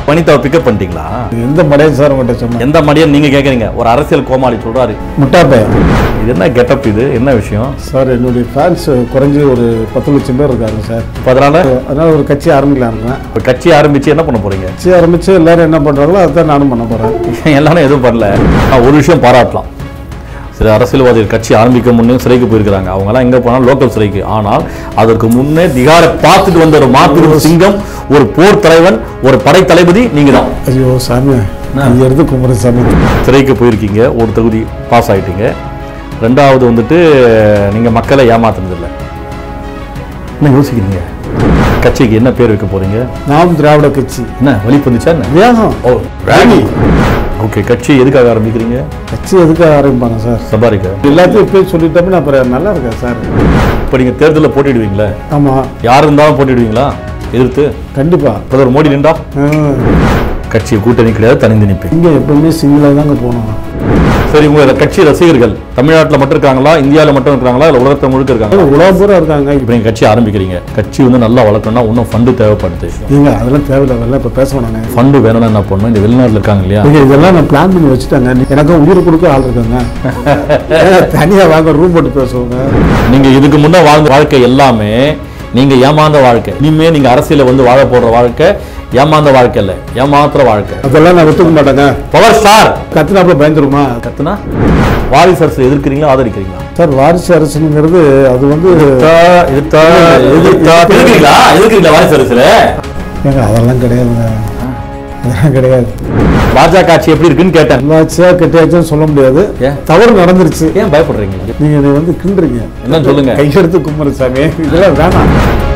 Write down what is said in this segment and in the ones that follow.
வனிதாவை pickup பண்ணிட்டீங்களா எந்த மடையன் sir உங்கள்கிட்ட சொன்னேன் எந்த மடியன் நீங்க கேக்குறீங்க ஒரு அரசியல் கோமாளி சொல்றாரு முட்டாப்பே இது என்ன கெட்டப் இது என்ன விஷயம் சார் என்னுடைய ஃபேன்ஸ் குறைஞ்சி ஒரு பத்து லட்சம் பேர் இருக்காங்க சார் இப்ப அதனால அதனால ஒரு கட்சி ஆரம்பிக்கலாம் இருக்கேன் இப்ப கட்சி ஆரம்பிச்சு என்ன பண்ண போறீங்க கட்சி ஆரம்பிச்சு எல்லாரும் என்ன பண்றாங்களோ அதான் நானும் பண்ண போறேன் எல்லாரும் எதுவும் பண்ணல நான் ஒரு விஷயம் பாராட்டலாம் சில அரசியல்வாதிகள் கட்சி ஆரம்பிக்க முன்னே சிறைக்கு போயிருக்கிறாங்க அவங்கெல்லாம் எங்க போனாலும் லோக்கல் சிறைக்கு ஆனால் அதற்கு முன்னே திகாரை பார்த்துட்டு வந்த ஒரு மாபெரும் சிங்கம் ஒரு போர் தலைவன் ஒரு படை தளபதி நீங்க தான் ஐயோ சாமி அது எடுத்து கும்பிட்ற சாமி சிறைக்கு போயிருக்கீங்க ஒரு தொகுதி பாஸ் ஆயிட்டீங்க ரெண்டாவது வந்துட்டு நீங்க மக்களை ஏமாத்துனதில்லை என்ன யோசிக்கிறீங்க கட்சிக்கு என்ன பேர் வைக்க போறீங்க நாம் திராவிட கட்சி என்ன வழி வந்துச்சா என்ன வேகம் ஓ ராணி ஓகே கட்சி எதுக்காக ஆரம்பிக்கிறீங்க கட்சி எதுக்காக ஆரம்பிப்பாங்க சார் சபாரிக்க எல்லாத்தையும் போய் சொல்லிட்டோம்னா அப்புறம் நல்லா இருக்கேன் சார் இப்போ நீங்கள் தேர்தலில் போட்டிடுவீங்களே ஆமா யார் இருந்தாலும் போட்டிடுவீங்களா எதிர்த்து கண்டிப்பா பிரதமர் மோடி நின்றா ஹம். கட்சி கூட்டணி கிடையாது தனிந்து நிற்பேன் இங்க எப்பவுமே சிங்கிளாக தாங்க போகணும் சரி உங்க கட்சி ரசிகர்கள் தமிழ்நாட்டில் மட்டும் இருக்காங்களா இந்தியாவில் மட்டும் இருக்காங்களா இல்லை உலகத்தை முழுக்க இருக்காங்களா உலகம் பூரா இருக்காங்க இப்போ நீங்கள் கட்சி ஆரம்பிக்கிறீங்க கட்சி வந்து நல்லா வளர்க்கணும்னா இன்னும் ஃபண்டு தேவைப்படுது நீங்க அதெல்லாம் தேவையில்லை அதெல்லாம் இப்போ பேச வேணாங்க ஃபண்டு வேணும்னா என்ன பண்ணணும் இந்த வெளிநாட்டில் இருக்காங்க இல்லையா நீங்க இதெல்லாம் நான் பிளான் பண்ணி வச்சுட்டாங்க எனக்கு உயிர் கொடுக்க ஆள் இருக்காங்க தனியா வாங்க ரூம் போட்டு பேசுவாங்க நீங்க இதுக்கு முன்ன வாழ்ந்த வாழ்க்கை எல்லாமே நீங்க ஏமாந்த வாழ்க்கை இனிமே நீங்க அரசியல வந்து வாழ போடுற வாழ்க்கை ஏமாந்த வாழ்க்கை இல்ல ஏமாத்துற வாழ்க்கை அதெல்லாம் நான் ஒத்துக்க மாட்டேங்க பவர் ஸ்டார் கத்துனாப்புல பயந்துருமா கத்துனா வாரிசு அரசு எதிர்க்கிறீங்களா ஆதரிக்கிறீங்களா சார் வாரிசு அரசுங்கிறது அது வந்து எதிர்த்தா எதிர்த்தா எதிர்த்தா எதிர்க்கிறீங்களா எதிர்க்கிறீங்களா வாரிசு அரசுல ஏங்க அதெல்லாம் கிடையாதுங்க அதெல்லாம் கிடையாது பாஜக ஆட்சி எப்படி இருக்குன்னு கேட்டேன் நல்லாச்சியா கெட்டியாச்சுன்னு சொல்ல முடியாது ஏன்? தவறு நடந்துருச்சு ஏன் பயப்படுறீங்க நீங்க என்னை வந்து கிண்டுறீங்க என்னன்னு சொல்லுங்க கையெடுத்து கும்பிடு சாமி இதெல்லாம் வேணாம்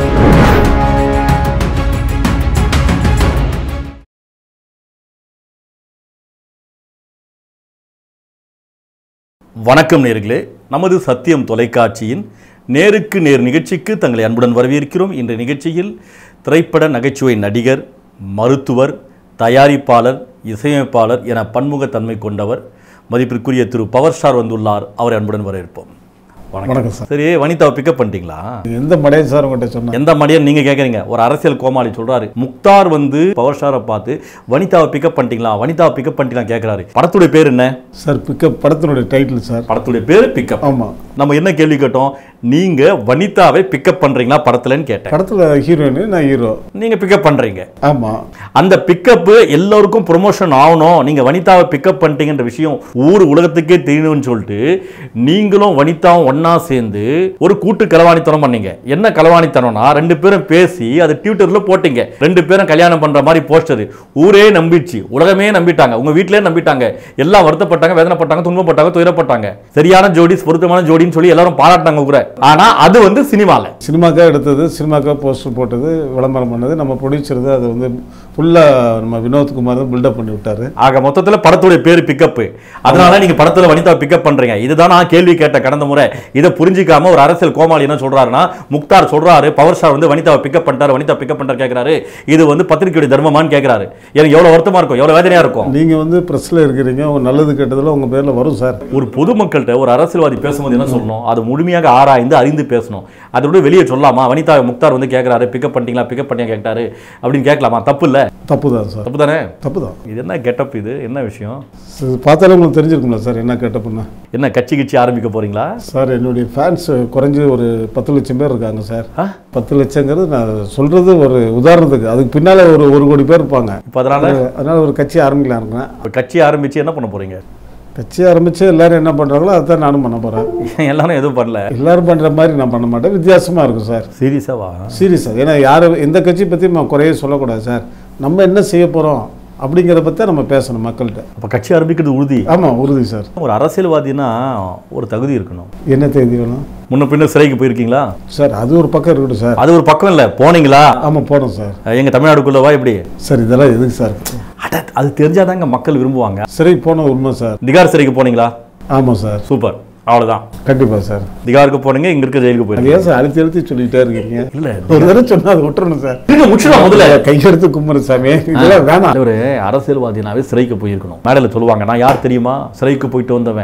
வணக்கம் நேர்களே நமது சத்தியம் தொலைக்காட்சியின் நேருக்கு நேர் நிகழ்ச்சிக்கு தங்களை அன்புடன் வரவேற்கிறோம் இந்த நிகழ்ச்சியில் திரைப்பட நகைச்சுவை நடிகர் மருத்துவர் தயாரிப்பாளர் இசையமைப்பாளர் என பன்முகத்தன்மை கொண்டவர் மதிப்பிற்குரிய திரு பவர் ஸ்டார் வந்துள்ளார் அவரை அன்புடன் வரவேற்போம் வணக்கம் சார் சரி வனிதாவை பிக்கப் பண்ணிட்டீங்களா எந்த மடையன் சார் உங்கள்கிட்ட சொன்னேன் எந்த மடியன் நீங்க கேக்குறீங்க ஒரு அரசியல் கோமாளி சொல்றாரு முக்தார் வந்து பவர் ஸ்டாரை பார்த்து வனிதாவை பிக்கப் பண்ணிட்டீங்களா வனிதாவை பிக்கப் பண்ணிட்டீங்களா கேக்குறாரு படத்துடைய பேர் என்ன சார் பிக்கப் படத்தினுடைய டைட்டில் சார் படத்துடைய பேர் பிக்கப் ஆமா நம்ம என்ன கேள்வி கேட்டோம் நீங்க வனிதாவை பிக்கப் பண்றீங்களா படத்துலன்னு கேட்டேன் படத்துல ஹீரோயின் நான் ஹீரோ நீங்க பிக்கப் பண்றீங்க ஆமா அந்த பிக்கப் எல்லோருக்கும் ப்ரொமோஷன் ஆகணும் நீங்க வனிதாவை பிக்கப் பண்ணிட்டீங்கன்ற விஷயம் ஊர் உலகத்துக்கே தெரியணும்னு சொல்லிட்டு நீங்களும் வனிதாவும் ஒண்ணா சேர்ந்து ஒரு கூட்டு களவாணித்தனம் பண்ணீங்க என்ன களவாணித்தனம்னா ரெண்டு பேரும் பேசி அதை ட்விட்டர்ல போட்டீங்க ரெண்டு பேரும் கல்யாணம் பண்ற மாதிரி போஸ்டர் ஊரே நம்பிச்சு உலகமே நம்பிட்டாங்க உங்க வீட்டிலே நம்பிட்டாங்க எல்லாம் வருத்தப்பட்டாங்க வேதனைப்பட்டாங்க துன்பப்பட்டாங்க துயரப்பட்டாங்க சரியான ஜோடி பொருத்தமான ஜோடின்னு சொல்லி எல்லாரும் பாராட்டினாங்க கூட ஆனா அது வந்து சினிமால சினிமாக்காக எடுத்தது சினிமாக்காக போஸ்டர் போட்டது விளம்பரம் பண்ணது நம்ம ப்ரொடியூசர் அது வந்து ஃபுல்லாக நம்ம வினோத்குமார் தான் பில்டப் பண்ணி விட்டாரு ஆக மொத்தத்துல படத்துடைய பேர் பிக்கப் அதனால நீங்க படத்துல வனிதா பிக்கப் பண்றீங்க இதுதான் நான் கேள்வி கேட்ட கடந்த முறை இதை புரிஞ்சிக்காம ஒரு அரசியல் கோமாளி என்ன சொல்றாருன்னா முக்தார் சொல்றாரு பவர் ஸ்டார் வந்து வனிதாவை பிக்கப் பண்ணிட்டாரு வனிதா பிக்கப் பண்ணிட்டாரு கேக்குறாரு இது வந்து பத்திரிகையுடைய தர்மமான்னு கேக்குறாரு எனக்கு எவ்வளவு வருத்தமா இருக்கும் எவ்வளவு வேதனையா இருக்கும் நீங்க வந்து ப்ரெஸ்ல இருக்கிறீங்க உங்க நல்லது கெட்டதில் உங்க பேர்ல வரும் சார் ஒரு பொதுமக்கள்கிட்ட ஒரு அரசியல்வாதி பேசும்போது என்ன சொல்லணும் அது முழுமையாக ஆராய்ந்து அறிந்து பேசணும் அதை விட வெளியே சொல்லலாமா வனிதா முக்தார் வந்து கேக்குறாரு பிக்கப் பண்ணிட்டீங்களா பிக்கப் பண்ணியா கேட்டாரு அப்படின்னு கேட்கலாமா தப்பு இல்ல தப்பு தான் சார் தப்பு தானே தப்பு தான் இது என்ன கெட்டப் இது என்ன விஷயம் இது பார்த்தாலே உங்களுக்கு தெரிஞ்சிருக்கும்ல சார் என்ன கேட்டப்புன்னா என்ன கட்சி கிட்சி ஆரம்பிக்க போறீங்களா சார் என்னுடைய ஃபேன்ஸ் குறைஞ்சி ஒரு பத்து லட்சம் பேர் இருக்காங்க சார் ஆ? பத்து லட்சங்கிறது நான் சொல்றது ஒரு உதாரணத்துக்கு அதுக்கு பின்னால ஒரு ஒரு கோடி பேர் இருப்பாங்க இப்போ அதனால அதனால ஒரு கட்சி ஆரம்பிக்கலாம் இருக்கிறேன் இப்போ கட்சி ஆரம்பிச்சு என்ன பண்ண போறீங்க கட்சி ஆரம்பிச்சு எல்லாரும் என்ன பண்றாங்களோ அதான் நானும் பண்ண போறேன் எல்லாரும் எதுவும் பண்ணல எல்லாரும் பண்ற மாதிரி நான் பண்ண மாட்டேன் வித்தியாசமா இருக்கும் சார் சீரியஸாவா சீரியஸாக ஏன்னா யார் எந்த கட்சி பற்றி நம்ம குறைய சொல்லக்கூடாது சார் நம்ம என்ன செய்ய போகிறோம் அப்படிங்கிறத பற்றி நம்ம பேசணும் மக்கள்கிட்ட அப்போ கட்சி ஆரம்பிக்கிறது உறுதி ஆமாம் உறுதி சார் ஒரு அரசியல்வாதினா ஒரு தகுதி இருக்கணும் என்ன தேதி வேணும் முன்ன பின்ன சிறைக்கு போயிருக்கீங்களா சார் அது ஒரு பக்கம் இருக்கட்டும் சார் அது ஒரு பக்கம் இல்லை போனீங்களா ஆமாம் போனோம் சார் எங்க தமிழ்நாடுக்குள்ளவா எப்படி சார் இதெல்லாம் எதுக்கு சார் அட அது தெரிஞ்சாதாங்க மக்கள் விரும்புவாங்க சிறை போன உண்மை சார் திகார் சிறைக்கு போனீங்களா ஆமாம் சார் சூப்பர் அவ்வளவுதான் கண்டிப்பாக சார் திகாருக்கு போனீங்க இங்க இருக்க ஜெயிலுக்கு அது போயிருக்கீங்க ஏன் சார் அழுத்தி அழுத்தி சொல்லிக்கிட்டே இருக்கீங்க இல்ல ஒரு தடவை சொன்னால் அதை விட்டுறணும் சார் இருங்க, முடிச்சிடலாம் முதல்ல கையெடுத்து கும்பிடு சாமி இதெல்லாம் வேணாம் ஒரு அரசியல்வாதினாவே சிறைக்கு போயிருக்கணும் மேடையில் சொல்லுவாங்க நான் யார் தெரியுமா சிறைக்கு போயிட்டு வந்தவன்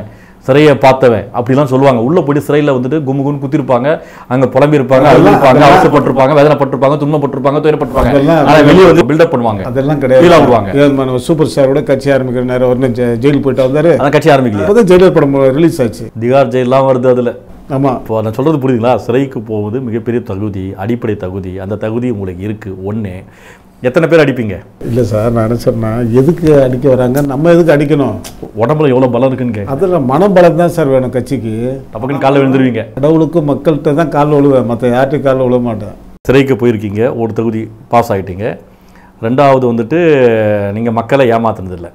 சிறையை பார்த்தவன் அப்படிலாம் சொல்லுவாங்க உள்ள போயிட்டு சிறையில் வந்துட்டு கும்மு குன்னு குத்திருப்பாங்க அங்க புலம்பியிருப்பாங்க அதெல்லாம் அழுதுருப்பாங்க அதெல்லாம் அவசரப்பட்டிருப்பாங்க வேதனைப்பட்டிருப்பாங்க துன்பப்பட்டிருப்பாங்க துயரப்பட்டிருப்பாங்க அதெல்லாம் ஆனா வெளியே வந்து பில்டப் பண்ணுவாங்க அதெல்லாம் Feel ஆகுவாங்க. கிடையாது ஏன் நம்ம சூப்பர் ஸ்டாரோட கட்சி ஆரம்பிக்கிற நேரம் ஒரு ஜெயில் போயிட்டு வந்தாரு அதான் கட்சி ஆரம்பிக்கலையா அப்பதான் ஜெயிலர் படம் ரிலீஸ் ஆச்சு திகார் ஜெயிலாம் வருது அதுல ஆமா இப்போ நான் சொல்றது புரியுதுங்களா சிறைக்கு போவது மிகப்பெரிய தகுதி அடிப்படை தகுதி அந்த தகுதி உங்களுக்கு இருக்கு ஒண்ணு எத்தனை பேர் அடிப்பீங்க இல்ல சார் நான் என்ன சொன்னா எதுக்கு அடிக்க வராங்க நம்ம எதுக்கு அடிக்கணும் உடம்புல எவ்வளவு பலம் இருக்குன்னு கேட்க அதுல மனபலம் தான் சார் வேணும் கட்சிக்கு டபக்குன்னு காலைல விழுந்துருவீங்க கடவுளுக்கும் மக்கள்கிட்ட தான் கால் விழுவேன் மற்ற யார்ட்டையும் கால் விழ மாட்டேன் சிறைக்கு போயிருக்கீங்க ஒரு தகுதி பாஸ் ஆயிட்டீங்க ரெண்டாவது வந்துட்டு நீங்க மக்களை ஏமாத்துனதில்லை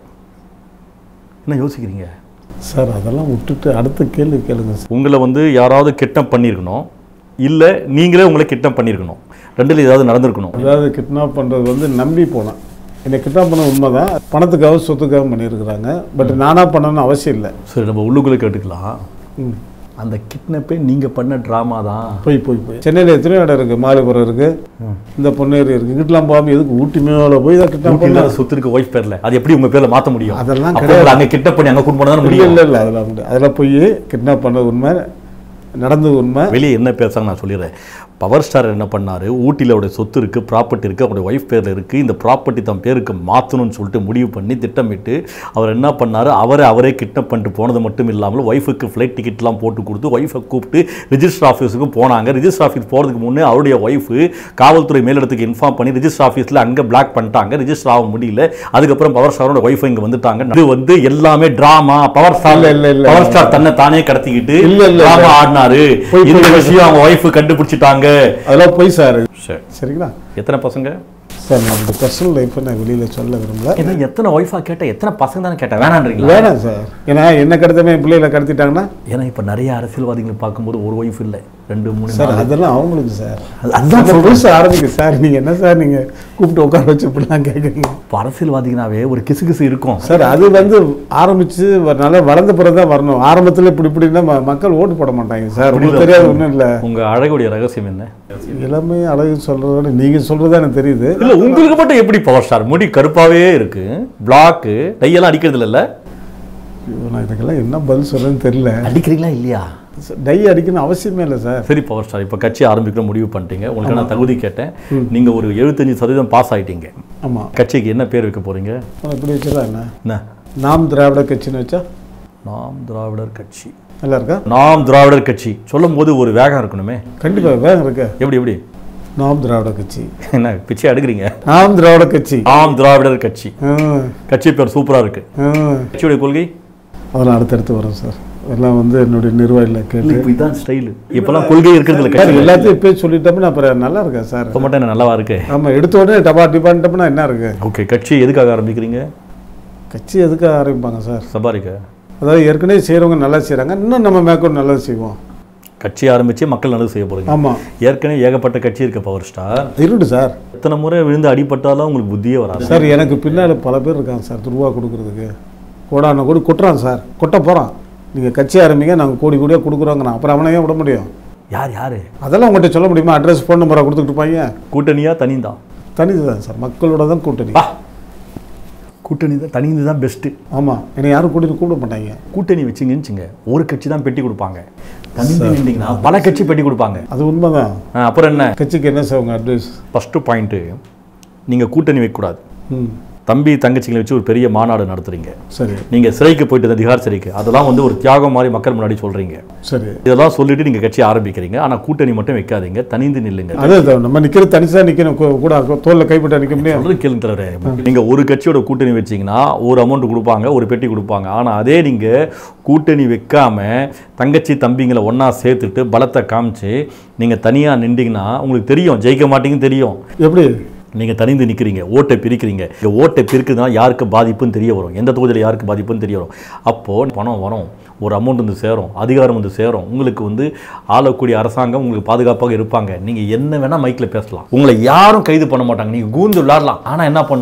என்ன யோசிக்கிறீங்க சார் அதெல்லாம் விட்டுட்டு அடுத்த கேள்வி கேளுங்க சார் உங்களை வந்து யாராவது கிட்னாப் பண்ணியிருக்கணும் இல்லை நீங்களே உங்களை கிட்னாப் பண்ணியிருக்கணும் ரெண்டுல ஏதாவது நடந்திருக்கணும் அதாவது கிட்னாப் பண்ணுறது வந்து நம்பி போனேன் என்னை கிட்னாப் பண்ண உண்மைதான் பணத்துக்காக சொத்துக்காக பண்ணியிருக்கிறாங்க பட் நானாக பண்ணணும்னு அவசியம் இல்லை சரி நம்ம உள்ளுக்குள்ளே கேட்டுக்கலாம் ம் அந்த கிட்னாப்பே நீங்க பண்ண ட்ராமா தான் போய் போய் போய் சென்னையில் எத்தனையோ இடம் இருக்குது மாலிபுரம் இருக்குது இந்த பொன்னேரி இருக்குது இங்கிட்டலாம் போகாமல் எதுக்கு ஊட்டி மேலே போய் தான் கிட்னாப் பண்ண இல்லாத சொத்து இருக்கு ஒய்ஃப் பேர்ல அது எப்படி உங்க பேர்ல மாத்த முடியும் அதெல்லாம் அப்போ உங்களை அங்க கிட்ட பண்ணி அங்க கூட்டு போனா இல்லை முடியும் இல்லை இல்லை அதெல்லாம் உண்டு அதெல்லாம் போய் கிட்னாப் பண்ணது உண்மை நடந்தது உண்மை வெளியே என்ன பேசுறாங்க நான் சொல்லிடுறேன் பவர் ஸ்டார் என்ன பண்ணாரு ஊட்டியில் அவருடைய சொத்து இருக்கு ப்ராப்பர்ட்டி இருக்கு அவருடைய ஒய்ஃப் பேர்ல இருக்கு இந்த ப்ராப்பர்ட்டி தன் பேருக்கு மாற்றணும்னு சொல்லிட்டு முடிவு பண்ணி திட்டமிட்டு அவர் என்ன பண்ணாரு அவரை அவரே கிட்னப் பண்ணிட்டு போனது மட்டும் இல்லாமல் ஒய்ஃபுக்கு ஃப்ளைட் டிக்கெட்லாம் போட்டு கொடுத்து ஒய்ஃபை கூப்பிட்டு ரிஜிஸ்டர் ஆஃபீஸுக்கு போனாங்க ரிஜிஸ்டர் ஆஃபீஸ் போகிறதுக்கு முன்னே அவருடைய ஒய்ஃபு காவல்துறை மேலிடத்துக்கு இன்ஃபார்ம் பண்ணி ரிஜிஸ்டர் ஆஃபீஸில் அங்கே பிளாக் பண்ணிட்டாங்க ரிஜிஸ்டர் ஆக முடியல அதுக்கப்புறம் பவர் ஸ்டாரோட ஒய்ஃபை இங்கே வந்துட்டாங்க இது வந்து எல்லாமே ட்ராமா பவர் ஸ்டார் இல்ல, இல்ல, இல்ல. பவர் ஸ்டார் தன்னை தானே கடத்திக்கிட்டு இல்ல, இல்ல, இல்ல. டிராமா ஆடினாரு போய், இந்த போய், விஷயம் அவங்க ஒய்ஃப் கண்டுபிடிச்சிட்டாங்க அதெல்லாம் போய் சார் சரி சரிங்களா எத்தனை பசங்க சார் நம்மளோட பர்சனல் லைஃப்பை நான் வெளியில் சொல்ல விரும்பல என்ன எத்தனை ஒய்ஃபா கேட்ட எத்தனை பசங்க தானே கேட்டேன் வேணான்றீங்களா வேணாம் சார் ஏன்னா என்ன கடத்தமே என் பிள்ளைகளை கடத்திட்டாங்கன்னா ஏன்னா இப்ப நிறைய அரசியல்வாதிகளை பார்க்கும்போது ஒரு ஒய்ஃப் இல்லை ரெண்டு மூணு சார் நாலு. அதெல்லாம் அவங்களுக்கு சார் அது- அதுதான் அந்த புதுசு ஆரம்பிக்கு சார் நீங்க என்ன சார் நீங்க கூப்பிட்டு உட்கார வச்சு இப்படிலாம் கேட்குறீங்க இப்ப அரசியல்வாதிகனாவே ஒரு கிசு கிசு இருக்கும் சார் அது வந்து ஆரம்பிச்சு வ- நல்லா வளர்ந்த பிறகு தான் வரணும் ஆரம்பத்தில் இப்படி இப்படின்னா ம- மக்கள் ஓட்டு போட மாட்டாங்க சார் உங்களுக்கு தெரியாது ஒன்றும் இல்லை உங்க அழகுடைய ரகசியம் என்ன இளமை அழகு சொல்றத விட நீங்க சொல்றது எனக்கு தெரியுது இல்ல உங்களுக்கு மட்டும் எப்படி பவர் ஸ்டார் முடி கருப்பாவே இருக்கு பிளாக்கு டையெல்லாம் அடிக்கிறது இல்லைல்ல ஐயோ, நான் இதுக்கெல்லாம் என்ன பதில் சொல்றேன்னு தெரியல அடிக்கிறீங்களா இல்லையா டை அடிக்கணும் அவசியமே இல்லை சார் சரி பவர் ஸ்டார் இப்போ கட்சி ஆரம்பிக்கிற முடிவு பண்ணிட்டீங்க உங்களுக்கு நான் தகுதி கேட்டேன் நீங்க ஒரு எழுபத்தஞ்சு சதவீதம் பாஸ் ஆயிட்டீங்க ஆமா கட்சிக்கு என்ன பேர் வைக்க போறீங்க அப்புறம் இப்படி வச்சுதான் என்ன என்ன நாம் திராவிட கட்சின்னு வச்சா நாம் திராவிடர் கட்சி நல்லா இருக்கா நாம் திராவிடர் கட்சி சொல்லும் போது ஒரு வேகம் இருக்கணுமே கண்டிப்பா வேகம் இருக்கு எப்படி எப்படி நாம் திராவிட கட்சி என்ன பிச்சை எடுக்கிறீங்க நாம் திராவிட கட்சி நாம் திராவிடர் கட்சி ஆ, கட்சி பேர் சூப்பரா இருக்கு ஆ. கட்சியுடைய கொள்கை அதெல்லாம் அடுத்தடுத்து வரும் சார் எல்லாம் வந்து என்னுடைய நிர்வாகியில் கேட்டு இப்போ இதான் ஸ்டைல் இப்பெல்லாம் கொள்கை இருக்கிறது இல்லை சார் கட்சி எல்லாத்தையும் இப்பயே சொல்லிட்டோம்னா அப்புறம் நல்லா இருக்கா சார் இப்போ மட்டும் என்ன நல்லாவா இருக்கு ஆமா எடுத்த உடனே டபா டிபான்ட்டோம்னா என்ன இருக்கு ஓகே கட்சி எதுக்காக ஆரம்பிக்கிறீங்க கட்சி எதுக்கு ஆரம்பிப்பாங்க சார் சபாரிக்க அதாவது ஏற்கனவே செய்கிறவங்க நல்லா செய்கிறாங்க இன்னும் நம்ம மேற்கொண்டு நல்லது செய்வோம் கட்சி ஆரம்பிச்சு மக்கள் நல்லது செய்ய போறீங்க ஆமாம் ஏற்கனவே ஏகப்பட்ட கட்சி இருக்க பவர் ஸ்டார் இருடு சார் எத்தனை முறை விழுந்து அடிபட்டாலும் உங்களுக்கு புத்தியே வராது சார் எனக்கு பின்னால் பல பேர் இருக்காங்க சார் துருவா கொடுக்குறதுக்கு கோடான கோடி கொட்டுறான் சார் கொட்ட போகிறான் நீங்கள் கட்சி ஆரம்பிங்க நாங்கள் கோடி கோடியாக கொடுக்குறோங்கண்ணா அப்புறம் அவனையே விட முடியும் யார் யாரு அதெல்லாம் உங்கள்கிட்ட சொல்ல முடியுமா அட்ரஸ் ஃபோன் நம்பரை கொடுத்துட்டு இருப்பாங்க கூட்டணியா தனிதான் தனிது தான் சார் மக்களோட தான் கூட்டணி வா கூட்டணி தான் தனிந்து தான் பெஸ்ட்டு ஆமாம் என்னை யாரும் கூட்டிட்டு கூப்பிட மாட்டாங்க கூட்டணி வச்சிங்கன்னு வச்சுங்க ஒரு கட்சி தான் பெட்டி கொடுப்பாங்க தனிந்து நின்றீங்கன்னா பல கட்சி பெட்டி கொடுப்பாங்க அது உண்மைதான் ஆ, அப்புறம் என்ன கட்சிக்கு என்ன சார் உங்கள் அட்வைஸ் ஃபஸ்ட்டு பாயிண்ட்டு நீங்கள் கூட்டணி வைக்கக்கூடாது ம் தம்பி தங்கச்சிங்களை வச்சு ஒரு பெரிய மாநாடு நடத்துறீங்க சரி நீங்கள் சிறைக்கு போயிட்டு இந்த திகார் சிறைக்கு அதெல்லாம் வந்து ஒரு தியாகம் மாதிரி மக்கள் முன்னாடி சொல்கிறீங்க சரி இதெல்லாம் சொல்லிட்டு நீங்கள் கட்சி ஆரம்பிக்கிறீங்க ஆனால் கூட்டணி மட்டும் வைக்காதீங்க தனிந்து நில்லுங்க அதே தான் நம்ம நிற்கிறது தனிச்சு நிற்கணும் கூ- கூட தோலில் கைப்பட்டா நிற்க முடியும் சொல்றது கேளுங்க தலைவரே நீங்கள் ஒரு கட்சியோட கூட்டணி வச்சீங்கன்னா ஒரு அமௌண்ட் கொடுப்பாங்க ஒரு பெட்டி கொடுப்பாங்க ஆனால் அதே நீங்கள் கூட்டணி வைக்காம தங்கச்சி தம்பிங்களை ஒன்றா சேர்த்துட்டு பலத்தை காமிச்சு நீங்கள் தனியாக நின்றீங்கன்னா உங்களுக்கு தெரியும் ஜெயிக்க மாட்டீங்கன்னு தெரியும் எப்படி நீங்கள் தனிந்து நிற்கிறீங்க ஓட்டை பிரிக்கிறீங்க இந்த ஓட்டை பிரிக்கிறதுனா யாருக்கு பாதிப்புன்னு தெரிய வரும் எந்த தொகுதியில் யாருக்கு பாதிப்புன்னு தெரிய வரும் அப்போது பணம் வரும் ஒரு அமௌண்ட் வந்து சேரும் அதிகாரம் வந்து சேரும் உங்களுக்கு வந்து ஆளக்கூடிய அரசாங்கம் உங்களுக்கு பாதுகாப்பாக இருப்பாங்க நீங்கள் என்ன வேணால் மைக்கில் பேசலாம் உங்களை யாரும் கைது பண்ண மாட்டாங்க நீங்கள் கூந்து விளாடலாம் ஆனால் என்ன பண்ணணும்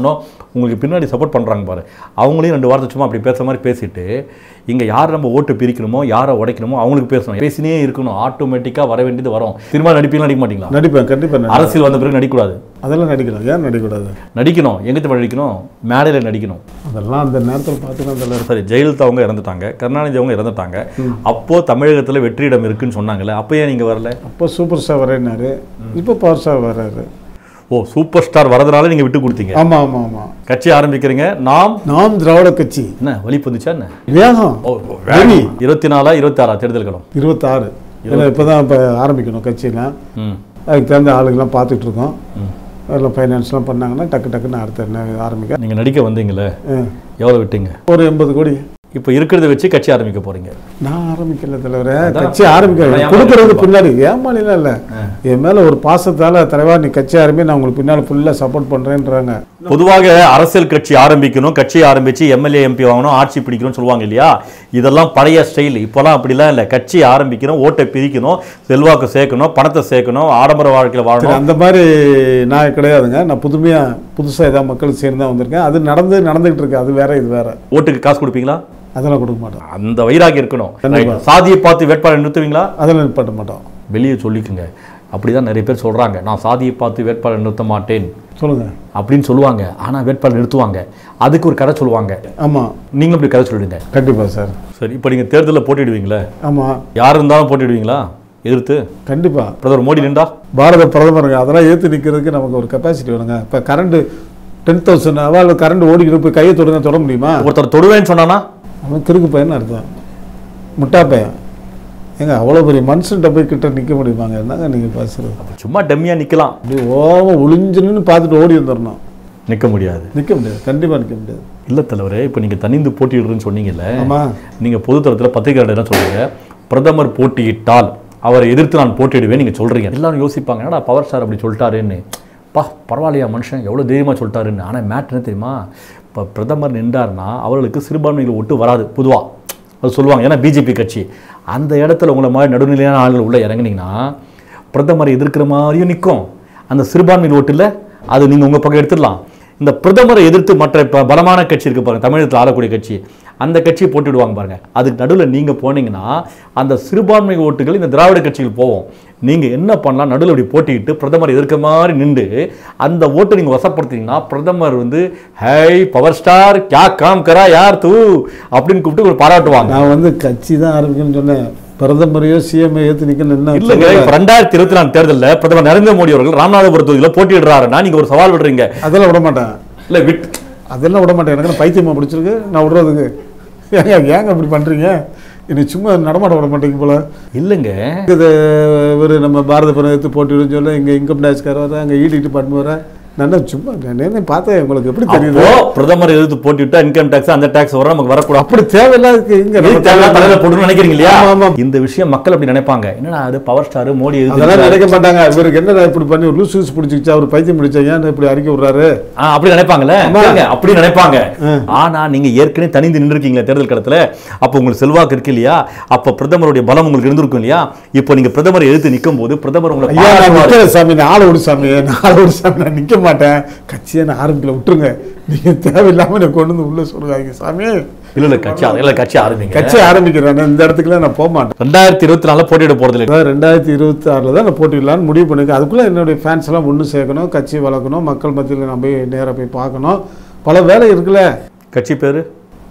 உங்களுக்கு பின்னாடி சப்போர்ட் பண்ணுறாங்க பாரு அவங்களையும் ரெண்டு வார்த்தை சும்மா அப்படி பேசுகிற மாதிரி பேசிட்டு இங்கே யார் நம்ம ஓட்டு பிரிக்கணுமோ யாரை உடைக்கணுமோ அவங்களுக்கு பேசணும் பேசினே இருக்கணும் ஆட்டோமேட்டிக்காக வர வேண்டியது வரும் சினிமா நடிப்பீங்களா நடிக்க மாட்டீங்களா நடிப்பேன் கண்டிப்பாக நடிப்பேன் அரசியல் வந்த பிறகு நடிக்கக்கூடாது அதெல்லாம் நடிக்கலாம் ஏன் நடிக்கக்கூடாது நடிக்கணும் எங்கே நடிக்கணும் மேடையில் நடிக்கணும் அதெல்லாம் அந்த நேரத்தில் பார்த்துக்கலாம் அதில் சரி ஜெயலலிதா அவங்க இறந்துட்டாங்க கருணாநிதி அவங்க இறந்துட்டாங்க அப்போ தமிழகத்தில் வெற்றியிடம் இருக்குன்னு சொன்னாங்கல்ல அப்போ ஏன் நீங்கள் வரல அப்போ சூப்பர் ஸ்டார் வரேன்னாரு இப்போ பவர் ஸ்டார் வர்றாரு ஓ சூப்பர் ஸ்டார் வரதுனால நீங்கள் விட்டு கொடுத்தீங்க ஆமாம் ஆமாம் ஆமாம் கட்சி ஆரம்பிக்கிறீங்க நாம் நாம் திராவிட கட்சி என்ன வழி வந்துச்சா என்ன வேகம் ஓ இருபத்தி நாலா இருபத்தி ஆறா தேர்தல் களம் இருபத்தாறு இல்லை இப்போ தான் இப்போ ஆரம்பிக்கணும் கட்சியெல்லாம் ம் அதுக்கு தகுந்த ஆளுங்கெல்லாம் பார்த்துட்டு இருக்கோம் ம். அதில் ஃபைனான்ஸ்லாம் பண்ணாங்கன்னா டக்கு டக்குன்னு அடுத்த என்ன ஆரம்பிக்க நீங்கள் நடிக்க வந்தீங்களே ஆ. எவ்வளோ விட்டீங்க ஒரு எண்பது கோடி இப்போ இருக்கிறத வச்சு கட்சி ஆரம்பிக்க போறீங்க நான் ஆரம்பிக்கல தலைவரே அதான் கட்சி ஆரம்பிக்க ஏமாளி கொடுக்கறது பின்னாடி ஏமாளிலாம் இல்லை என் மேலே ஒரு பாசத்தால் தலைவா நீ கட்சி ஆரம்பி நான் உங்களுக்கு பின்னால் ஃபுல்லாக சப்போர்ட் பண்ணுறேன்றாங்க பொதுவாக அரசியல் கட்சி ஆரம்பிக்கணும் கட்சி ஆரம்பிச்சு எம்எல்ஏ எம்பி வாங்கணும் ஆட்சி பிடிக்கணும்னு சொல்லுவாங்க இல்லையா இதெல்லாம் பழைய ஸ்டைல் இப்போலாம் அப்படிலாம் இல்லை கட்சி ஆரம்பிக்கணும் ஓட்டை பிரிக்கணும் செல்வாக்கு சேர்க்கணும் பணத்தை சேர்க்கணும் ஆடம்பர வாழ்க்கையில் சரி வாழணும் அந்த மாதிரி நான் கிடையாதுங்க நான் புதுமையாக புதுசாக ஏதாவது மக்களுக்கு சேர்ந்து தான் வந்திருக்கேன் அது நடந்து நடந்துகிட்டு இருக்கு அது வேற இது வேற ஓட்டுக்கு காசு கொடுப்பீங்களா அதெல்லாம் கொடுக்க மாட்டோம் அந்த வைராகி இருக்கணும் கண்டிப்பா. Right. சாதியை பார்த்து வேட்பாளர் நிறுத்துவீங்களா அதெல்லாம் நிப்பாட்ட மாட்டோம் வெளியே சொல்லிக்குங்க அப்படிதான் நிறைய பேர் சொல்றாங்க நான் சாதியை பார்த்து வேட்பாளர் நிறுத்த மாட்டேன் சொல்லுங்க அப்படின்னு சொல்லுவாங்க ஆனா வேட்பாளர் நிறுத்துவாங்க அதுக்கு ஒரு கதை சொல்லுவாங்க ஆமாம் நீங்களும் இப்படி கதை சொல்லிடுங்க கண்டிப்பாக சார் சரி இப்போ நீங்க தேர்தலில் போட்டிடுவீங்களே ஆமாம் யார் இருந்தாலும் போட்டிடுவீங்களா எதிர்த்து கண்டிப்பாக பிரதமர் மோடி நின்றா பாரத பிரதமருங்க அதெல்லாம் ஏற்று நிற்கிறதுக்கு நமக்கு ஒரு கெப்பாசிட்டி வேணுங்க இப்போ கரண்ட்டு டென் தௌசண்ட் அவள் கரண்ட் ஓடிக்கிட்டு போய் கையை தொடுங்க தொட முடியுமா ஒருத்தர் தொடுவேன்னு சொன்னானா அவன் கிறுக்கு பையன் அர்த்தம் முட்டா பையன் ஏங்க அவ்வளோ பெரிய மனுஷன்கிட்ட போய் கிட்ட நிற்க முடியுமாங்க என்னங்க நீங்கள் பேசுறது அப்ப சும்மா டம்மியா நிக்கலாம் அப்படி ஓரம் ஒளிஞ்சுன்னு பார்த்துட்டு ஓடி வந்துடணும் நிக்க முடியாது நிற்க முடியாது கண்டிப்பாக நிற்க முடியாது இல்ல தலைவரே இப்போ நீங்க தனிந்து போட்டியிடுறேன்னு சொன்னீங்கல்ல ஆமாம் நீங்க பொதுத்தளத்தில் பத்திரிகையாளர் என்ன சொல்றீங்க பிரதமர் போட்டியிட்டால் அவரை எதிர்த்து நான் போட்டியிடுவேன் நீங்க சொல்றீங்க எல்லாரும் யோசிப்பாங்க என்னடா பவர் ஸ்டார் அப்படி சொல்லிட்டாருன்னு பா பரவாயில்லையா மனுஷன் எவ்வளோ தைரியமாக சொல்லிட்டாருன்னு ஆனால் மேட் என்ன தெரியுமா இப்போ பிரதமர் நின்றார்னா அவர்களுக்கு சிறுபான்மைகள் ஒட்டு வராது பொதுவாக அது சொல்லுவாங்க ஏன்னா பிஜேபி கட்சி அந்த இடத்துல உங்களை மாதிரி நடுநிலையான ஆளுகள் உள்ளே இறங்குனீங்கன்னா பிரதமரை எதிர்க்கிற மாதிரியும் நிற்கும் அந்த சிறுபான்மையில் ஓட்டில் அது நீங்கள் உங்கள் பக்கம் எடுத்துடலாம் இந்த பிரதமரை எதிர்த்து மற்ற இப்போ பலமான கட்சி இருக்கு பாருங்க தமிழகத்தில் ஆளக்கூடிய கட்சி அந்த கட்சியை போட்டுடுவாங்க பாருங்க அதுக்கு நடுவில் நீங்கள் போனீங்கன்னா அந்த சிறுபான்மை ஓட்டுகள் இந்த திராவிட கட்சிகள் போவோம் நீங்கள் என்ன பண்ணலாம் நடுவில் இப்படி போட்டிக்கிட்டு பிரதமர் எதிர்க்க மாதிரி நின்று அந்த ஓட்டை நீங்கள் வசப்படுத்தினீங்கன்னா பிரதமர் வந்து ஹை பவர் ஸ்டார் கே காம் கரா யார் தூ அப்படின்னு கூப்பிட்டு ஒரு பாராட்டுவாங்க நான் வந்து கட்சி தான் ஆரம்பிக்கணும்னு சொன்னேன் பிரதமரையோ சிஎம்ஐ ஏற்று நிற்கணும் என்ன இல்லைங்க இப்ப ரெண்டாயிரத்தி இருபத்தி நாலு தேர்தலில் பிரதமர் நரேந்திர மோடி அவர்கள் ராமநாதபுரம் தொகுதியில் போட்டியிடுறாருன்னா நீங்க ஒரு சவால் விடுறீங்க அதெல்லாம் விட மாட்டேன் இல்ல விட் அதெல்லாம் விட மாட்டேன் எனக்கு பைத்தியமா பிடிச்சிருக்கு நான் விடுறதுக்கு ஏங்க ஏங்க அப்படி பண்ணுறீங்க என்னை சும்மா நடமாட விட மாட்டேங்க போல இல்லைங்க இது ஒரு நம்ம பாரத பிரதமர் போட்டிடுன்னு சொல்ல இங்கே இன்கம் டேக்ஸ்கார வர அங்கே இடி டிபார்ட்மெண்ட் வர நான் என்ன சும்மா நான் பார்த்தேன் உங்களுக்கு எப்படி தெரியுது அப்போ பிரதமர் எதிர்த்து போட்டிவிட்டா இன்கம் டாக்ஸ் அந்த டாக்ஸ் வர நமக்கு வரக்கூடாது அப்படி தேவையில்லாத இங்க நம்ம தேவையில்லாத தலையில போடணும்னு நினைக்கிறீங்க இல்லையா ஆமா, ஆமா. இந்த விஷயம் மக்கள் அப்படி நினைப்பாங்க என்னடா அது பவர் ஸ்டார் மோடி அதெல்லாம் எதிர்த்து நினைக்க மாட்டாங்க இவருக்கு என்ன இப்படி பண்ணி லூஸ் லூஸ் பிடிச்சிக்கிச்சா அவர் பைத்தியம் பிடிச்சா ஏன் இப்படி அறிக்கை விடுறாரு ஆ, அப்படி நினைப்பாங்கல்ல ஆமா. கேளுங்க, அப்படி நினைப்பாங்க ஆ. ஆனா நீங்க ஏற்கனவே தனிந்து நின்றுருக்கீங்களா தேர்தல் களத்துல அப்போ உங்களுக்கு செல்வாக்கு இருக்கு இல்லையா அப்ப பிரதமருடைய பலம் உங்களுக்கு இருந்திருக்கும் இல்லையா இப்போ நீங்க பிரதமரை எதிர்த்து நிற்கும் போது பிரதமர் உங்களை ஐயா நான் பாராட்டுவாரு. நிற்கிற சாமி நான் ஆளை விடு சாமி நான் ஆளை விடு சாமி நான் நிற்க மாட்டேன் கட்சியை நான் ஆரம்பிக்கல விட்டுருங்க நீங்க தேவையில்லாம என்னை கொண்டு வந்து உள்ள சொல்லுவாங்க சாமி இல்ல இல்ல கட்சி இல்ல கட்சி ஆரம்பிங்க கட்சி ஆரம்பிக்கிறேன் நான் இந்த இடத்துக்குலாம் நான் போக மாட்டேன் ரெண்டாயிரத்தி இருபத்தி நாலுல போட்டியிட போறது இல்லை அதாவது ரெண்டாயிரத்தி இருபத்தி ஆறில் தான் நான் போட்டிடலான்னு முடிவு பண்ணிருக்கேன் அதுக்குள்ளே என்னுடைய ஃபேன்ஸ் எல்லாம் ஒன்று சேர்க்கணும் கட்சி வளர்க்கணும் மக்கள் மத்தியில் நான் போய் நேராக போய் பார்க்கணும் பல வேலை இருக்குல்ல கட்சி பேரு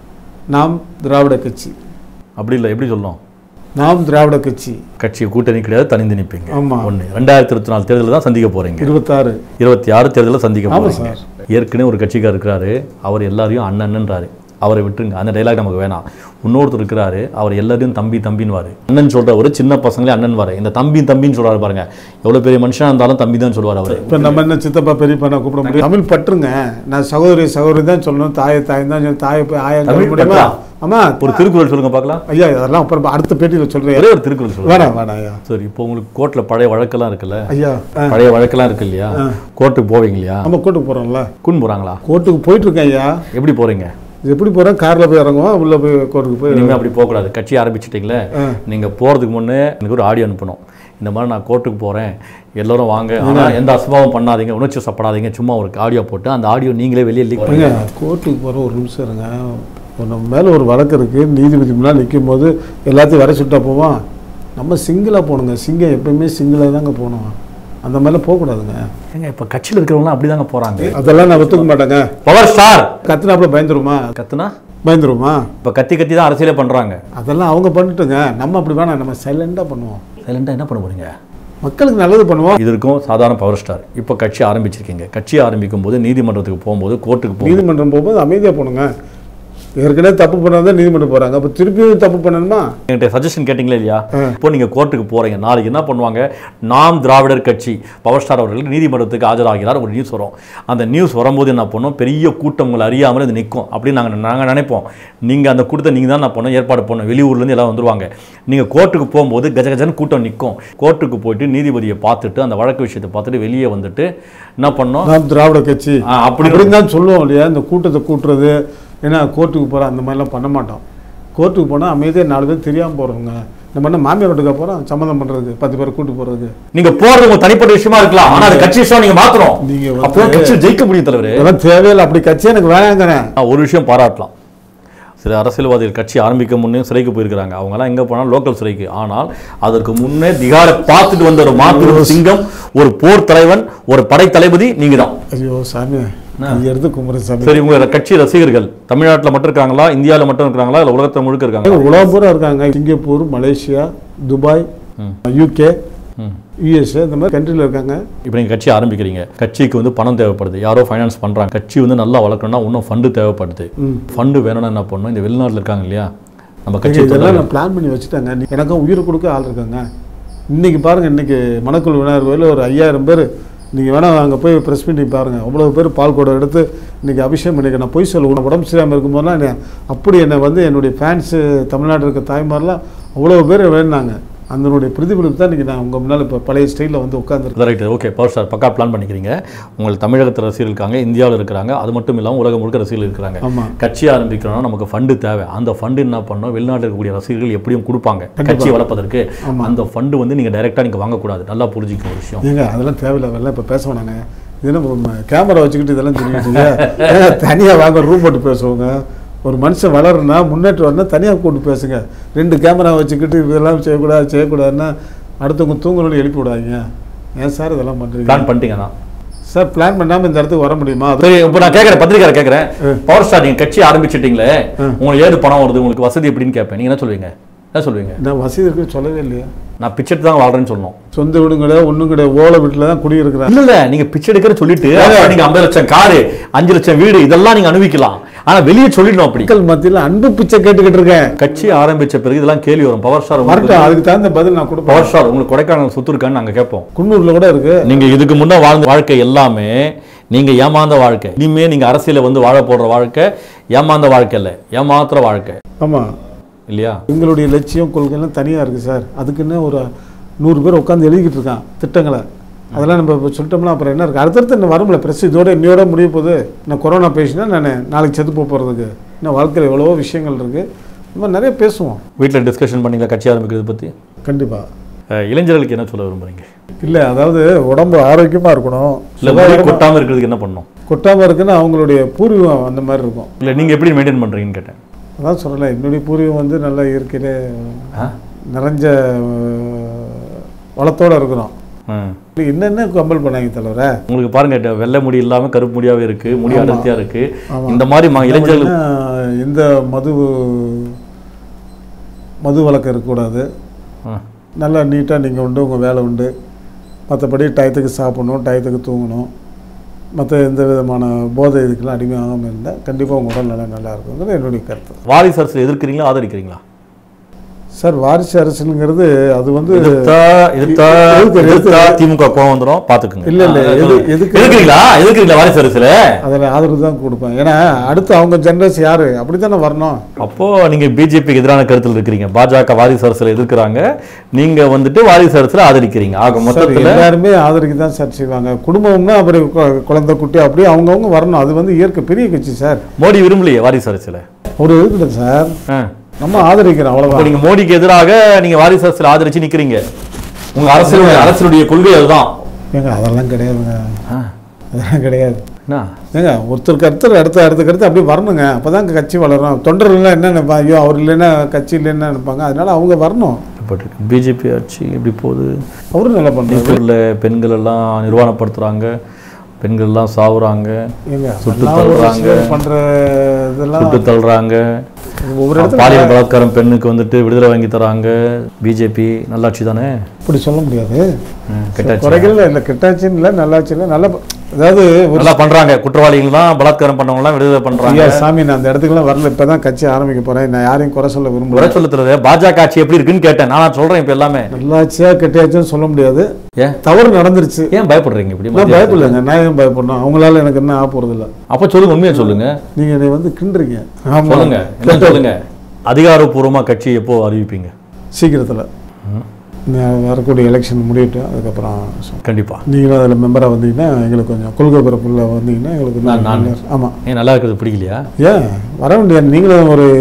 நாம் திராவிட கட்சி அப்படி இல்லை எப்படி சொல்லணும் நாம் திராவிட கட்சி கட்சி கூட்டணி கிடையாது தனிந்து நிற்பீங்க ஆமா. ஒண்ணு ரெண்டாயிரத்தி இருபத்தி நாலு தேர்தலில் தான் சந்திக்க போறீங்க இருபத்தாறு இருபத்தி ஆறு தேர்தலில் சந்திக்க ஆமா போறீங்க ஏற்கனவே ஒரு கட்சிக்கார் இருக்கிறாரு அவர் எல்லாரையும் அண்ணன்ன்றாரு அவரை விட்டுருங்க அந்த டைலாக் நமக்கு வேணாம் இன்னொருத்தர் இருக்கிறாரு அவர் எல்லாரையும் தம்பி தம்பின்னுவாரு அண்ணன் சொல்ற ஒரு சின்ன பசங்களே அண்ணன் வாரு இந்த தம்பி தம்பின்னு சொல்றாரு பாருங்க எவ்வளவு பெரிய மனுஷனா இருந்தாலும் தம்பி தான் சொல்லுவார் அவரு இப்போ நம்ம என்ன சித்தப்பா பெரியப்பா நான் கூப்பிட முடியும் தமிழ் பற்றுங்க நான் சகோதரி சகோதரி தான் சொல்லணும் தாயை தாய் தான் சொல்லணும். தாயை போய் ஆயா தமிழ் சொல்ல முடியுமா பற்றா? ஆமா ஒரு திருக்குறள் சொல்லுங்க பார்க்கலாம் ஐயா அதெல்லாம் அப்புறம் அடுத்த பேட்டியில் சொல்கிறேன் ஒரே ஒரு திருக்குறள் சொல்லுங்க வேணாம் வேணாம் ஐயா சரி இப்போ உங்களுக்கு கோர்ட்ல பழைய வழக்கெல்லாம் இருக்குல்ல ஐயா ஆ, பழைய வழக்கெல்லாம் இருக்கு இல்லையா கோர்ட்டுக்கு போவீங்க இல்லையா நம்ம கோர்ட்டுக்கு போகிறோம்ல குன் போறாங்களா கோர்ட்டுக்கு போயிட்டு இருக்கேன் ஐயா எப்படி போறீங்க இது எப்படி போகிறேன் காரில் போய் இறங்குவோம் உள்ளே போய் கோர்ட்டுக்கு போய் இனிமேல் அப்படி போகக்கூடாது கட்சி ஆரம்பிச்சிட்டிங்களே ஆ. நீங்கள் போகிறதுக்கு முன்னே எனக்கு ஒரு ஆடியோ அனுப்பணும் இந்த மாதிரி நான் கோர்ட்டுக்கு போகிறேன் எல்லாரும் வாங்க ஆனா எந்த அசம்பாவம் பண்ணாதீங்க உணர்ச்சி சப்படாதீங்க சும்மா ஒரு ஆடியோ போட்டு அந்த ஆடியோ நீங்களே வெளியே லீக் ஏங்க கோர்ட்டுக்கு போகிற ஒரு நிமிஷம் இருங்க இப்போ நம்ம மேலே ஒரு வழக்கு இருக்குது நீதிபதி முன்னால் நிற்கும் போது எல்லாத்தையும் வர சுட்டா போவோம் நம்ம சிங்கிளாக போகணுங்க சிங்கம் எப்பயுமே சிங்கிளாக தாங்க போகணும் அந்த மாதிரிலாம் போகக்கூடாதுங்க ஏங்க இப்போ கட்சியில் இருக்கிறவங்களாம் அப்படிதாங்க போறாங்க அதெல்லாம் நான் ஒத்துக்க மாட்டேங்க பவர் ஸ்டார் கத்துனாப்புல பயந்துருமா கத்துனா பயந்துருமா இப்போ கத்தி கத்தி தான் அரசியலே பண்றாங்க அதெல்லாம் அவங்க பண்ணிட்டுங்க நம்ம அப்படி வேணாம் நம்ம சைலண்டாக பண்ணுவோம் சைலண்டா என்ன பண்ண போறீங்க மக்களுக்கு நல்லது பண்ணுவோம் இது இருக்கும் சாதாரண பவர் ஸ்டார் இப்போ கட்சி ஆரம்பிச்சிருக்கீங்க கட்சி ஆரம்பிக்கும் போது நீதிமன்றத்துக்கு போகும்போது கோர்ட்டுக்கு போகும் நீதிமன்றம் போகும்போது அமைதியாக போகணுங்க ஏற்கனவே தப்பு பண்ணாதான் நீதிமன்றம் போகிறாங்க அப்போ திருப்பியும் தப்பு பண்ணணுமா என்கிட்ட சஜஷன் கேட்டிங்களா இல்லையா இப்போ நீங்கள் கோர்ட்டுக்கு போகிறீங்க நாளைக்கு என்ன பண்ணுவாங்க நாம் திராவிடர் கட்சி பவர் ஸ்டார் அவர்கள் நீதிமன்றத்துக்கு ஆஜராகிறார் ஒரு நியூஸ் வரும் அந்த நியூஸ் வரும்போது என்ன பண்ணும் பெரிய கூட்டம் உங்களை அறியாமல் இது நிற்கும் அப்படின்னு நாங்கள் நாங்கள் நினைப்போம் நீங்கள் அந்த கூட்டத்தை நீங்கள் தான் நான் பண்ணணும் ஏற்பாடு பண்ணணும் வெளியூர்லேருந்து எல்லாம் வந்துருவாங்க நீங்கள் கோர்ட்டுக்கு போகும்போது கஜ கஜன்னு கூட்டம் நிற்கும் கோர்ட்டுக்கு போயிட்டு நீதிபதியை பார்த்துட்டு அந்த வழக்கு விஷயத்தை பார்த்துட்டு வெளியே வந்துட்டு என்ன பண்ணோம் நாம் திராவிட கட்சி ஆ, அப்படி அப்படின்னு தான் சொல்லுவோம் இல்லையா இந்த கூட்டத்தை கூட்டுறது ஏன்னா கோர்ட்டுக்கு போகிறோம் அந்த மாதிரிலாம் பண்ண மாட்டோம் கோர்ட்டுக்கு போனால் அமைதியாக நாலு பேர் தெரியாமல் போகிறவங்க நம்ம என்ன மாமியார் வீட்டுக்கு போகிறோம் சம்மந்தம் பண்ணுறதுக்கு பத்து பேர் கூட்டு போகிறதுக்கு நீங்க போறது உங்க தனிப்பட்ட விஷயமா இருக்கலாம் ஆனா அது கட்சி விஷயம் நீங்க மாத்தணும் நீங்க வந்து- அப்போ கட்சி ஜெயிக்க முடியும் தலைவரே இதெல்லாம் தேவையில்லை அப்படி கட்சி எனக்கு வேணாங்கிறேன் நான் ஒரு விஷயம் பாராட்டலாம் சில அரசியல்வாதிகள் கட்சி ஆரம்பிக்க முன்னே சிறைக்கு போயிருக்கிறாங்க அவங்கெல்லாம் எங்கே போனாலும் லோக்கல் சிறைக்கு ஆனால் அதற்கு முன்னே திகாரை பார்த்துட்டு வந்த ஒரு மாபெரும் சிங்கம் ஒரு போர் தலைவன் ஒரு படை தளபதி நீங்க தான் ஐயோ சாமி நீ எடுத்து கும்பிட்ற சாமி சரி உங்க கட்சி ரசிகர்கள் தமிழ்நாட்டில் மட்டும் இருக்காங்களா இந்தியாவில் மட்டும் இருக்காங்களா இல்லை உலகத்தை முழுக்க இருக்காங்க உலகம் பூரா இருக்காங்க Singapore Malaysia Dubai UK USA இந்த மாதிரி கண்ட்ரியில் இருக்காங்க இப்போ நீங்கள் கட்சி ஆரம்பிக்கிறீங்க கட்சிக்கு வந்து பணம் தேவைப்படுது யாரோ ஃபைனான்ஸ் பண்ணுறாங்க கட்சி வந்து நல்லா வளர்க்கணும்னா இன்னும் ஃபண்டு தேவைப்படுது ஃபண்டு வேணும்னா என்ன பண்ணணும் இந்த வெளிநாட்டில் இருக்காங்க இல்லையா நம்ம கட்சி இதெல்லாம் நான் பிளான் பண்ணி வச்சுட்டேங்க எனக்கும் உயிர் கொடுக்க ஆள் இருக்காங்க இன்னைக்கு பாருங்க இன்னைக்கு மணக்குள் விநாயகர் கோயிலில் ஒரு ஐயாயிரம் பேர் நீங்கள் வேணா அங்கே போய் ப்ரெஸ் மீட்டிங் பாருங்கள் அவ்வளோ பேர் பால் குடம் எடுத்து இன்னைக்கு அபிஷேகம் பண்ணிக்க நான் பொய் சொல்லுவேன் உடம்பு சரியாமல் இருக்கும்போதெல்லாம் என்னை அப்படி என்னை வந்து என்னுடைய ஃபேன்ஸு தமிழ்நாட்டில் இருக்க தாய்மாரெலாம் அவ்வளோ பேர் வேணுனாங்க அதனுடைய பிரதிபலிப்பு தான் இன்றைக்கி நான் உங்கள் முன்னால் இப்போ பழைய ஸ்டைலில் வந்து உட்காந்துருக்கேன் ரைட் ஓகே பவர் ஸ்டார் பக்கா பிளான் பண்ணிக்கிறீங்க உங்களுக்கு தமிழகத்தில் ரசிகர்கள் இருக்காங்க இந்தியாவில் இருக்கிறாங்க அது மட்டும் இல்லாமல் உலகம் முழுக்க ரசிகர்கள் இருக்கிறாங்க ஆமாம் கட்சி ஆரம்பிக்கிறோம்னா நமக்கு ஃபண்டு தேவை அந்த ஃபண்டு என்ன பண்ணணும் வெளிநாட்டில் இருக்கக்கூடிய ரசிகர்கள் எப்படியும் கொடுப்பாங்க கட்சியை வளர்ப்பதற்கு அந்த ஃபண்டு வந்து நீங்கள் டைரெக்டாக நீங்கள் வாங்கக்கூடாது நல்லா புரிஞ்சுக்க ஒரு விஷயம் ஏங்க அதெல்லாம் தேவையில்லை அதெல்லாம் இப்போ பேச வேணாங்க இது என்ன கேமரா வச்சுக்கிட்டு இதெல்லாம் சொல்லிட்டு தனியாக வாங்க ரூம் போட்டு பேசுவோங்க ஒரு மனுஷன் வளருனா முன்னேற்றம் வரணும் தனியாக கூட்டு பேசுங்க ரெண்டு கேமரா வச்சுக்கிட்டு இதெல்லாம் செய்யக்கூடாது செய்யக்கூடாதுன்னா அடுத்தவங்க தூங்கணும்னு எழுப்பி விடாதீங்க ஏன் சார் இதெல்லாம் பண்ணுறீங்க பிளான் பண்ணிட்டீங்கன்னா சார் பிளான் பண்ணாமல் இந்த இடத்துக்கு வர முடியுமா அது சரி இப்போ நான் கேட்குறேன் பத்திரிக்கை கேட்குறேன் பவர் ஸ்டார் நீங்கள் கட்சி ஆரம்பிச்சிட்டீங்களே உங்களுக்கு ஏது பணம் வருது உங்களுக்கு வசதி எப்படின்னு கேட்பேன் நீங்கள் என்ன சொல்லுவீங்க என்ன சொல்லுவீங்க நான் வசதி இருக்குன்னு சொல்லவே இல்லையா நான் பிச்செட்டு தான் வாழ்றேன்னு சொல்லணும் சொந்த வீடும் கிடையாது ஒன்றும் கிடையாது ஓலை வீட்டில் தான் குடியிருக்கிறேன் இல்ல இல்ல நீங்க பிச்சை எடுக்கிற சொல்லிட்டு அப்புறம் நீங்க ஐம்பது லட்சம் காரு அஞ்சு லட்சம் வீடு இதெல்லாம் நீங்க அனுபவிக்கலாம் ஆனா வெளியே சொல்லிடணும் அப்படி மக்கள் மத்தியில் அன்பு பிச்சை கேட்டுக்கிட்டு இருக்கேன் கட்சி ஆரம்பிச்ச பிறகு இதெல்லாம் கேள்வி வரும் பவர் ஸ்டார் வரட்டும் அதுக்கு தகுந்த பதில் நான் கொடுப்பேன் பவர் ஸ்டார் உங்களுக்கு கொடைக்கானல் சொத்து இருக்கான்னு நாங்க கேட்போம் குன்னூரில் கூட இருக்கு நீங்க இதுக்கு முன்ன வாழ்ந்த வாழ்க்கை எல்லாமே நீங்க ஏமாந்த வாழ்க்கை இனிமே நீங்க அரசியல வந்து வாழ போடுற வாழ்க்கை ஏமாந்த வாழ்க்கை இல்ல ஏமாத்துற வாழ்க்கை ஆமாம் இல்லையா எங்களுடைய லட்சியம் கொள்கைலாம் தனியாக இருக்குது சார் அதுக்குன்னு ஒரு நூறு பேர் உட்காந்து எழுதிக்கிட்டு இருக்கான் திட்டங்களை அதெல்லாம் நம்ம இப்போ சொல்லிட்டோம்னா அப்புறம் என்ன இருக்குது அடுத்தடுத்து இன்னும் வரும்ல ப்ரெஸ் இதோட இன்னையோட முடிய போகுது நான் கொரோனா பேசினா நான் நாளைக்கு செத்து போக போகிறதுக்கு இன்னும் வாழ்க்கையில் எவ்வளவோ விஷயங்கள் இருக்குது இந்த மாதிரி நிறைய பேசுவோம் வீட்டில் டிஸ்கஷன் பண்ணீங்களா கட்சி ஆரம்பிக்கிறது பத்தி கண்டிப்பாக அஹ், இளைஞர்களுக்கு என்ன சொல்ல விரும்புறீங்க இல்லை அதாவது உடம்பு ஆரோக்கியமாக இருக்கணும் இல்ல முடி கொட்டாம இருக்கிறதுக்கு என்ன பண்ணணும் கொட்டாமல் இருக்குன்னு அவங்களுடைய பூர்வீகம் அந்த மாதிரி இருக்கும் இல்ல நீங்க எப்படி மெயின்டைன் பண்றீங்கன்னு கேட்டேன் அதான் சொல்லலை என்னுடைய பூர்வீகம் வந்து நல்லா இயற்கையிலே ஆ? நிறைஞ்ச அஹ், வளத்தோட இருக்கிறோம் ம். என்னென்ன கம்பல் பண்ணாங்க தலைவரை உங்களுக்கு பாருங்க ட- வெள்ளை முடி இல்லாம கருப்பு முடியாவே இருக்கு முடி ஆமா. அடர்த்தியா இருக்கு ஆமா. இந்த மாதிரி ம- இளைஞர்கள் அப்படின்னா, எந்த மது மது வழக்கம் இருக்கக்கூடாது ஆ. நல்லா நீட்டாக நீங்கள் உண்டு உங்கள் வேலை உண்டு மற்றபடி டயத்துக்கு சாப்பிடணும் டயத்துக்கு தூங்கணும் மற்ற எந்த விதமான போதை இதுக்கெல்லாம் அடிமையாகாமல் இருந்தால் கண்டிப்பாக உங்கள் உடல் நல்லா நல்லா இருக்குங்கிறது என்னுடைய கருத்து வாரிசு அரசு எதிர்க்கிறீங்களா ஆதரிக்கிறீங்களா சார் வாரிசு அரசுங்கிறது அது வந்து எதிர்த்தா எதிர்த்தா எதிர்த்து- எதிர்த்தா திமுக கோவம் வந்துரும் பாத்துக்குங்க இல்ல, இல்ல, ஆ, எது- சொல்லுங்க. எதுக்கு- எதிர்க்கிறீங்களா எதிர்க்கிறீங்களா வாரிசு அரசுல அதில் ஆதரவு தான் கொடுப்பேன் ஏன்னா அடுத்து அவங்க ஜென்ரேஷன் யார் அப்படி தானே வரணும் அப்போ நீங்க பிஜேபிக்கு எதிரான கருத்துல இருக்கிறீங்க பாஜக வாரிசு அரசுல எதிர்க்கிறாங்க நீங்க வந்துட்டு வாரிசு அரசுல ஆதரிக்கிறீங்க ஆக சார் மொத்தத்துல எல்லாருமே ஆதரிக்கு தான் சார் செய்வாங்க குடும்பம்னா அப்புறம் கு- குழந்தை குட்டி அப்படியே அவங்கவுங்க வரணும் அது வந்து இயற்கை பெரிய கட்சி சார் மோடி விரும்பலையே வாரிசு அரசுல ஒரு இருக்குது சார் ஆ. நம்ம ஆதரிக்கிறோம் அப்போ அவ்வளோதான் நீங்க மோடிக்கு எதிராக நீங்க வாரிசு அரசுல ஆதரிச்சு நிக்கிறீங்க உங்க அரசுடைய அரசுடைய கொள்கை அதுதான் ஏங்க அதெல்லாம் கிடையாதுங்க ஆ, அதெல்லாம் கிடையாது என்ன ஏங்க ஒருத்தருக்கு அடுத்த அடுத்த அடுத்த அடுத்து அப்படியே வரணுங்க அப்போ தான் கட்சி வளரும் தொண்டர்கள்லாம் என்ன நினைப்பாங்க ஐயோ அவர் இல்லைன்னா கட்சி இல்லைன்னா நினைப்பாங்க அதனால அவங்க வரணும் பட் பிஜேபி ஆட்சி எப்படி போகுது அவரும் நல்லா பண்ணுறாரு திருப்பூரில் பெண்கள் எல்லாம் நிர்வாணப்படுத்துகிறாங்க பெண்கள் எல்லாம் சாவுறாங்க ஏங்க சுட்டு அதெல்லாம் ஒரு தள்ளுறாங்க. சிலர் பண்ற இதெல்லாம் சுட்டு தள்ளுறாங்க ஒவ்வொரு இடத்துல பாலியல் பலாத்காரம் பெண்ணுக்கு வந்துட்டு விடுதலை வாங்கி தராங்க பிஜேபி நல்லாட்சி தானே இப்படி சொல்ல முடியாது ம், கெட்டாட்சி குறைகள் இல்லை கெட்டாச்சின்னு இல்லை நல்லாச்சு இல்லை நல்ல ப- அதாவது ஒரு நல்லா பண்றாங்க குற்றவாளிகள் தான் பலாத்காரம் பண்ணவங்கலாம் விடுதலை பண்றாங்க ஐயா சாமி நான் அந்த இடத்துக்குலாம் வரல இப்போ தான் கட்சி ஆரம்பிக்க போகிறேன் நான் யாரையும் குறை சொல்ல விரும்பல குறை சொல்லுறது பாஜக ஆட்சி எப்படி இருக்குன்னு கேட்டேன் நான் சொல்றேன் இப்ப எல்லாமே நல்லாச்சியா கெட்டியாச்சுன்னு சொல்ல முடியாது ஏன் தவறு நடந்துருச்சு ஏன் பயப்படுறீங்க இப்படி நான் பயப்படலைங்க நான் ஏன் பயப்படணும் அவங்களால எனக்கு என்ன ஆக போகிறது இல்லை அப்ப சொல்லுங்க உண்மையை சொல்லுங்க நீங்கள் என்னை வந்து கிண்டுறீங்க ஆமாம் சொல்லுங்க என்ன சொல்லுங்க அதிகாரப்பூர்வமா கட்சி எப்போ அறிவிப்பீங்க சீக்கிரத்தில் ம், வரக்கூடிய எலெக்ஷன் முடியட்டும் அதுக்கப்புறம் சொல்றேன். கண்டிப்பா நீங்களும் அதில் மெம்பராக வந்தீங்கன்னா எங்களுக்கு கொஞ்சம் கொள்கை பிறப்புல வந்தீங்கன்னா எங்களுக்கு நான் நான் ஆமாம் ஏன் நல்லா இருக்கிறது பிடிக்கலையா ஏன் வர வேண்டிய நீங்களும் ஒரு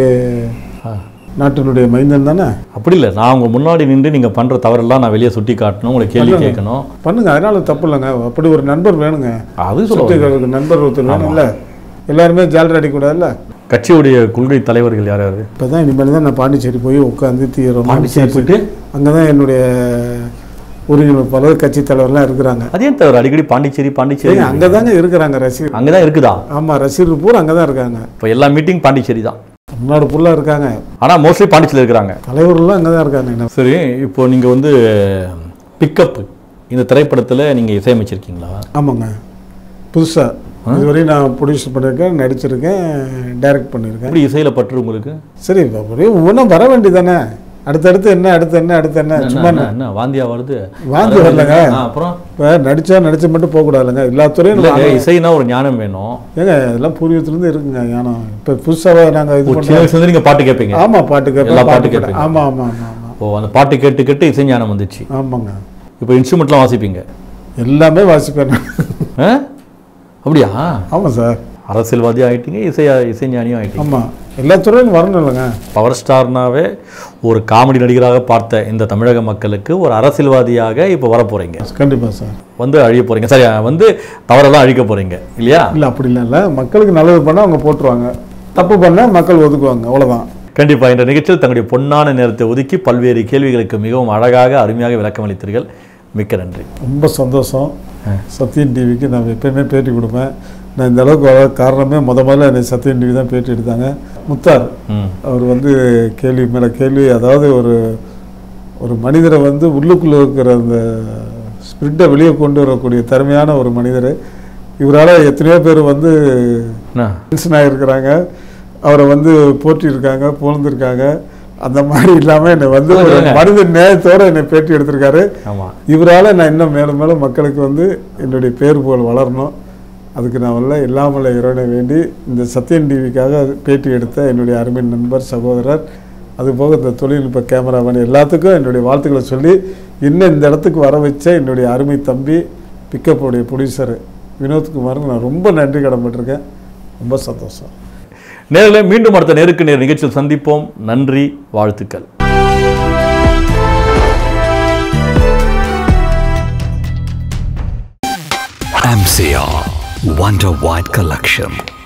ஆ, நாட்டினுடைய மைந்தன் தானே அப்படி இல்லை நான் உங்க முன்னாடி நின்று நீங்க பண்ற தவறெல்லாம் நான் வெளியே சுட்டி காட்டணும் உங்களை கேள்வி கேட்கணும் பண்ணுங்க அதனால தப்பு இல்லைங்க அப்படி ஒரு நண்பர் வேணுங்க அது சுற்றி சொல்லுவாங்க இருக்கிறதுக்கு நண்பர் ஒருத்தர் வேணும்ல எல்லாருமே ஜாலரி அடிக்கூடாதுல்ல கட்சியுடைய கொள்கை தலைவர்கள் யார் யாரு இப்போ தான் இனிமேல் தான் நான் பாண்டிச்சேரி போய் உட்காந்து தீவிரமாக பாண்டிச்சேரி போயிட்டு அங்கே தான் என்னுடைய ஒருங்கிணைப்பாளர் கட்சி தலைவர்லாம் இருக்கிறாங்க அதே தவிர அடிக்கடி பாண்டிச்சேரி பாண்டிச்சேரி அங்கே தாங்க இருக்கிறாங்க ரசிகர் அங்கதான் இருக்குதா ஆமாம் ரசிகர் பூரா அங்கே தான் இருக்காங்க இப்போ எல்லா மீட்டிங் பாண்டிச்சேரி தான் தமிழ்நாடு ஃபுல்லாக இருக்காங்க ஆனா மோஸ்ட்லி பாண்டிச்சேரியில் இருக்கிறாங்க தலைவர்கள்லாம் அங்கே தான் இருக்காங்க என்ன சரி இப்போ நீங்க வந்து பிக்கப் இந்த திரைப்படத்துல நீங்க இசையமைச்சிருக்கீங்களா ஆமாங்க புதுசாக இதுவரையும் நான் ப்ரொடியூஸ் பண்ணியிருக்கேன் நடிச்சிருக்கேன் டைரக்ட் பண்ணியிருக்கேன் எப்படி இசையில பற்று உங்களுக்கு சரி இப்போ அப்படியே ஒவ்வொன்றும் வர வேண்டியதானே அடுத்தடுத்து என்ன அடுத்து என்ன அடுத்து என்ன சும்மா என்ன, என்ன வாந்தியா வருது வாந்தி வரலங்க. ஆ, அப்புறம் இப்போ நடிச்சா நடிச்சு மட்டும் போகக்கூடாதுங்க எல்லா துறையும் இல்ல நம்ம- இசைனா ஒரு ஞானம் வேணும் ஏங்க இதெல்லாம் பூர்வீகத்துலேருந்து இருக்குங்க ஞானம் இப்போ புதுசாக நாங்கள் இது ஒரு சின்ன பண்ணுறோம் வயசுல இருந்து நீங்க பாட்டு கேட்பீங்க ஆமாம் பாட்டு எல்லா கேட்பேன் பாட்டு பாட்டு கேட்பீங்க. கேட்பேன் ஆமாம் ஆமாம் ஆமாம் ஆமாம் ஓ அந்த பாட்டு கேட்டு கேட்டு இசை ஞானம் வந்துச்சு ஆமாங்க இப்போ இன்ஸ்ட்ருமெண்ட்லாம் வாசிப்பீங்க எல்லாமே வாசிப்பேன் நான். ஆ? அப்படியா ஆமாம் சார் அரசியல்வாதி ஆயிட்டீங்க இசை இசைஞானியும் ஆயிட்டீங்க ஆமாம் எல்லா துறையும் வரணும் இல்லைங்க பவர் ஸ்டார்னாவே ஒரு காமெடி நடிகராக பார்த்த இந்த தமிழக மக்களுக்கு ஒரு அரசியல்வாதியாக இப்போ வர போறீங்க கண்டிப்பாக சார் வந்து அழிய போறீங்க சரி வந்து தவறெல்லாம் அழிக்க போறீங்க இல்லையா இல்லை அப்படிலாம் இல்லை மக்களுக்கு நல்லது பண்ணால் அவங்க போட்டுருவாங்க தப்பு பண்ணால் மக்கள் ஒதுக்குவாங்க அவ்வளோதான் கண்டிப்பா இந்த நிகழ்ச்சியில் தங்களுடைய பொன்னான நேரத்தை ஒதுக்கி பல்வேறு கேள்விகளுக்கு மிகவும் அழகாக அருமையாக விளக்கம் அளித்தீர்கள் மிக்க நன்றி ரொம்ப சந்தோஷம் சத்யன் டிவிக்கு நான் எப்பயுமே பேட்டி கொடுப்பேன் நான் இந்த அளவுக்கு வர காரணமே முத முதல்ல என்னை சத்யன் டிவி தான் பேட்டி எடுத்தாங்க முத்தார் ம் அவர் வந்து கேள்வி மேலே கேள்வி அதாவது ஒரு ஒரு மனிதரை வந்து உள்ளுக்குள்ளே இருக்கிற அந்த ஸ்பிரிட்டை வெளியே கொண்டு வரக்கூடிய திறமையான ஒரு மனிதர் இவரால் எத்தனையோ பேர் வந்து என்ன டென்ஷன் ஆகிருக்கிறாங்க அவரை வந்து போற்றியிருக்காங்க புகழ்ந்திருக்காங்க அந்த மாதிரி இல்லாமல் என்னை வந்து ஒரு சொல்லுங்க. மனித நேயத்தோடு என்னை பேட்டி எடுத்திருக்காரு ஆமா இவரால் நான் இன்னும் மேலும் மேலும் மக்களுக்கு வந்து என்னுடைய பேர் புகழ் வளரணும் அதுக்கு நான் வல்ல இல்லாமல இறைவனை வேண்டி இந்த சத்யன் டிவிக்காக பேட்டி எடுத்த என்னுடைய அருமை நண்பர் சகோதரர் அதுபோக இந்த தொழில்நுட்ப கேமராமேன் எல்லாத்துக்கும் என்னுடைய வாழ்த்துக்களை சொல்லி இன்னும் இந்த இடத்துக்கு வர வச்ச என்னுடைய அருமை தம்பி பிக்கப்புடைய ப்ரொடியூசர் வினோத்குமாருக்கு நான் ரொம்ப நன்றி கடன்பட்டிருக்கேன் ரொம்ப சந்தோஷம் நேரில் மீண்டும் அடுத்த நேருக்கு நேர் நிகழ்ச்சியில் சந்திப்போம் நன்றி வாழ்த்துக்கள் MCR Wonder White Collection.